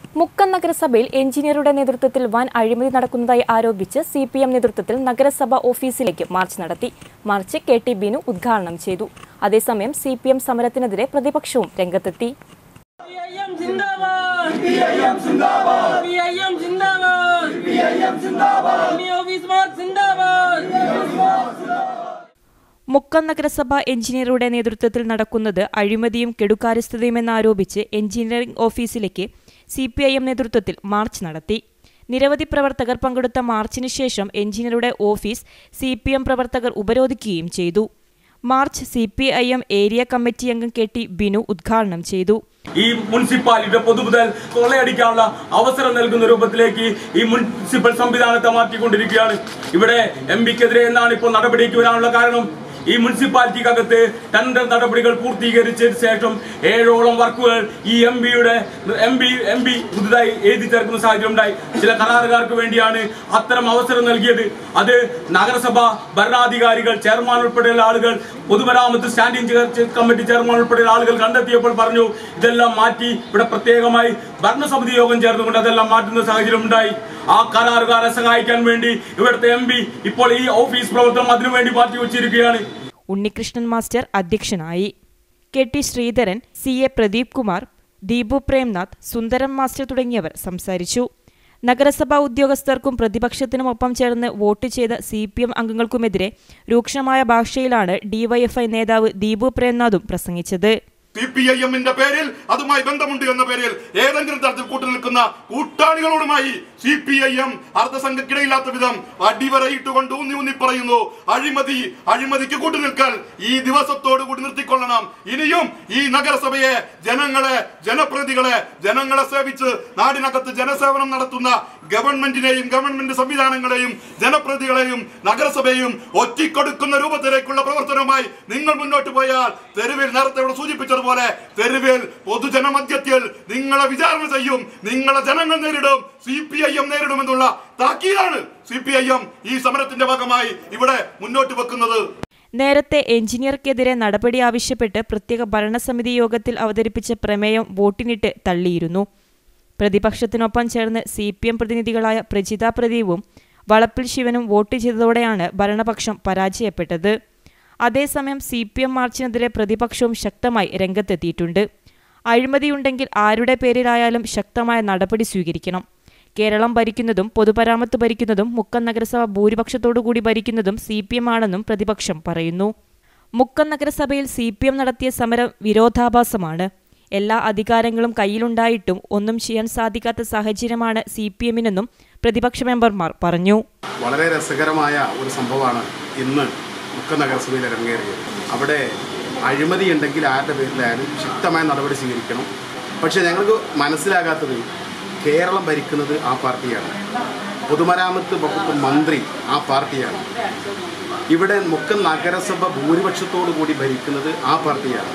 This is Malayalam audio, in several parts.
മുക്കം നഗരസഭയിൽ എഞ്ചിനീയറുടെ നേതൃത്വത്തിൽ വൻ അഴിമതി നടക്കുന്നതായി ആരോപിച്ച് സി പി എം നേതൃത്വത്തിൽ നഗരസഭ ഓഫീസിലേക്ക് മാർച്ച് നടത്തി മാർച്ച് കെ ടി ബിനു ഉദ്ഘാടനം ചെയ്തു അതേസമയം സി പി എം സമരത്തിനെതിരെ പ്രതിപക്ഷവും രംഗത്തെത്തി PIM जिंदाबाद PIM जिंदाबाद PIM जिंदाबाद PIM जिंदाबाद मी ऑफिस मार्च जिंदाबाद മുക്കം നഗരസഭ എഞ്ചിനീയറുടെ നേതൃത്വത്തിൽ നടക്കുന്നത് അഴിമതിയും കെടുകാര്യസ്ഥതയുമെന്നാരോപിച്ച് എഞ്ചിനീയറിംഗ് ഓഫീസിലേക്ക് സി പി ഐ എം നേതൃത്വത്തിൽ മാർച്ച് നടത്തി നിരവധി പ്രവർത്തകർ പങ്കെടുത്ത മാർച്ചിന് ശേഷം എഞ്ചിനീയറുടെ ഓഫീസ് സി പി എം പ്രവർത്തകർ ഉപരോധിക്കുകയും ചെയ്തു march C P I M area committee അംഗം കെ ടി ബിനു ഉദ്ഘാടനം ചെയ്തു ഈ മുനിസിപ്പാലിറ്റിയുടെ പൊതുമുതൽ കൊള്ളയടിക്കാനുള്ള അവസരം നൽകുന്ന രൂപത്തിലേക്ക് ഈ മുനിസിപ്പൽ സംവിധാനത്തെ മാറ്റിക്കൊണ്ടിരിക്കുകയാണ് ഇവിടെ എം പിക്കെതിരെ എന്നാണ് ഇപ്പോൾ നടപടിക്ക് വരാനുള്ള കാരണം ഈ മുനിസിപ്പാലിറ്റിക്കകത്ത് ടെൻഡർ നടപടികൾ പൂർത്തീകരിച്ചതിന് ശേഷം ഏഴോളം വർക്കുകൾ ഈ എം പിയുടെ എം പി എം പി പുതുതായി എഴുതി ചേർക്കുന്ന സാഹചര്യം ഉണ്ടായി ചില കരാറുകാർക്ക് വേണ്ടിയാണ് അത്തരം അവസരം നൽകിയത് അത് നഗരസഭ ഭരണാധികാരികൾ ചെയർമാൻ ഉൾപ്പെടെയുള്ള ആളുകൾ പൊതുമരാമത്ത് സ്റ്റാൻഡിംഗ് ചെ- കമ്മിറ്റി ചെയർമാൻ ഉൾപ്പെടെയുള്ള ആളുകൾ കണ്ടെത്തിയപ്പോൾ പറഞ്ഞു ഇതെല്ലാം മാറ്റി ഇവിടെ പ്രത്യേകമായി ഭരണസമിതി യോഗം ചേർന്നുകൊണ്ട് അതെല്ലാം മാറ്റുന്ന സാഹചര്യം ഉണ്ടായി ആ കരാറുകാരെ സഹായിക്കാൻ വേണ്ടി ഇവിടുത്തെ എം ഇപ്പോൾ ഈ ഓഫീസ് പ്രവർത്തനം അതിനുവേണ്ടി മാറ്റിവെച്ചിരിക്കുകയാണ് ഉണ്ണികൃഷ്ണൻ മാസ്റ്റർ അധ്യക്ഷനായി K T Sreedharan C A Pradeep Kumar Deepu Premnath Sundaram master തുടങ്ങിയവർ സംസാരിച്ചു നഗരസഭാ ഉദ്യോഗസ്ഥർക്കും പ്രതിപക്ഷത്തിനുമൊപ്പം ചേർന്ന് വോട്ട് ചെയ്ത സി പി എം അംഗങ്ങൾക്കുമെതിരെ രൂക്ഷമായ ഭാഷയിലാണ് ഡിവൈഎഫ്ഐ നേതാവ് ദീപു പ്രേംനാഥും പ്രസംഗിച്ചത് സി പി ഐ എമ്മിന്റെ പേരിൽ അതുമായി ബന്ധമുണ്ട് എന്ന പേരിൽ ഏതെങ്കിലും തരത്തിൽ കൂട്ടുനിൽക്കുന്ന കൂട്ടാളികളോടുമായി സി പി ഐ എം അർദ്ധസംഘക്കിടയില്ലാത്ത വിധം അടിവരയിട്ടുകൊണ്ട് ഊന്നി ഊന്നി പറയുന്നു അഴിമതി അഴിമതിക്ക് കൂട്ടുനിൽക്കൽ ഈ ദിവസത്തോട് കൂടി നിർത്തിക്കൊള്ളണം ഇനിയും ഈ നഗരസഭയെ ജനങ്ങളെ ജനപ്രതികളെ ജനങ്ങളെ സേവിച്ച് നാടിനകത്ത് ജനസേവനം നടത്തുന്ന ഗവൺമെന്റിനെയും ഗവൺമെന്റ് സംവിധാനങ്ങളെയും ജനപ്രതികളെയും നഗരസഭയും ഒറ്റിക്കൊടുക്കുന്ന രൂപത്തിലേക്കുള്ള പ്രവർത്തനവുമായി നിങ്ങൾ മുന്നോട്ട് പോയാൽ തെരുവിൽ നേരത്തെ ഇവിടെ സൂചിപ്പിച്ചതുപോലെ തെരുവിൽ പൊതുജനമധ്യത്തിൽ നിങ്ങളെ വിചാരണ ചെയ്യും നിങ്ങളെ ജനങ്ങൾ നേരിടും സി പി ഐ എം നേരിടുമെന്നുള്ള താക്കീതാണ് സി പി ഐ എം ഈ സമരത്തിന്റെ ഭാഗമായി ഇവിടെ മുന്നോട്ട് വെക്കുന്നത് നേരത്തെ എഞ്ചിനീയർക്കെതിരെ നടപടി ആവശ്യപ്പെട്ട് പ്രത്യേക ഭരണസമിതി യോഗത്തിൽ അവതരിപ്പിച്ച പ്രമേയം വോട്ടിനിട്ട് തള്ളിയിരുന്നു പ്രതിപക്ഷത്തിനൊപ്പം ചേർന്ന് സി പി എം പ്രതിനിധികളായ പ്രജിത പ്രദീപും വളപ്പിൽ ശിവനും വോട്ട് ചെയ്തതോടെയാണ് ഭരണപക്ഷം പരാജയപ്പെട്ടത് അതേസമയം സി പി എം മാർച്ചിനെതിരെ പ്രതിപക്ഷവും ശക്തമായി രംഗത്തെത്തിയിട്ടുണ്ട് അഴിമതിയുണ്ടെങ്കിൽ ആരുടെ പേരിലായാലും ശക്തമായ നടപടി സ്വീകരിക്കണം കേരളം ഭരിക്കുന്നതും പൊതുപരാമത്ത് ഭരിക്കുന്നതും മുക്കം നഗരസഭ ഭൂരിപക്ഷത്തോടുകൂടി ഭരിക്കുന്നതും സി പി എം ആണെന്നും പ്രതിപക്ഷം പറയുന്നു മുക്കം നഗരസഭയിൽ സി പി എം നടത്തിയ സമരം വിരോധാഭാസമാണ് എല്ലാ അധികാരങ്ങളും കയ്യിലുണ്ടായിട്ടും ഒന്നും ചെയ്യാൻ സാധിക്കാത്ത സാഹചര്യമാണ് സി പി എമ്മിനെന്നും പ്രതിപക്ഷ മെമ്പർമാർ പറഞ്ഞു വളരെ രസകരമായ ഒരു സംഭവമാണ് ഇന്ന് മുക്ക നഗരസഭയിൽ ഇറങ്ങേറിയത് അവിടെ അഴിമതി ഉണ്ടെങ്കിൽ ആരുടെ പേരിലായാലും ശക്തമായ നടപടി സ്വീകരിക്കണം പക്ഷേ ഞങ്ങൾക്ക് മനസ്സിലാകാത്തത് കേരളം ഭരിക്കുന്നത് ആ പാർട്ടിയാണ് പൊതുമരാമത്ത് വകുപ്പ് മന്ത്രി ആ പാർട്ടിയാണ് ഇവിടെ മുക്കം നഗരസഭ ഭൂരിപക്ഷത്തോടു കൂടി ഭരിക്കുന്നത് ആ പാർട്ടിയാണ്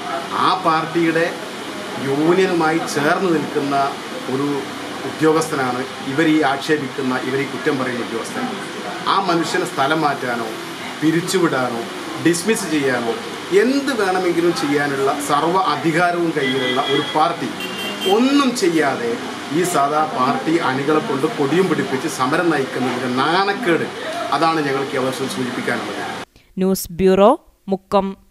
ആ പാർട്ടിയുടെ യൂണിയനുമായി ചേർന്ന് നിൽക്കുന്ന ഒരു ഉദ്യോഗസ്ഥനാണ് ഇവർ ഈ ആക്ഷേപിക്കുന്ന ഇവർ ഈ കുറ്റം പറയുന്ന ഉദ്യോഗസ്ഥൻ ആ മനുഷ്യനെ സ്ഥലം മാറ്റാനോ പിരിച്ചുവിടാനോ ഡിസ്മിസ് ചെയ്യാനോ എന്ത് വേണമെങ്കിലും ചെയ്യാനുള്ള സർവ്വ അധികാരവും കയ്യിലുള്ള ഒരു പാർട്ടി ഒന്നും ചെയ്യാതെ ഈ സാധാ പാർട്ടി അണികളെ കൊണ്ട് കൊടിയും പിടിപ്പിച്ച് സമരം നയിക്കുന്നതിൻ്റെ നാണക്കേട് അതാണ് ഞങ്ങൾക്ക് ഈ അവസരം സൂചിപ്പിക്കാനുള്ളത് ന്യൂസ് ബ്യൂറോ മുക്കം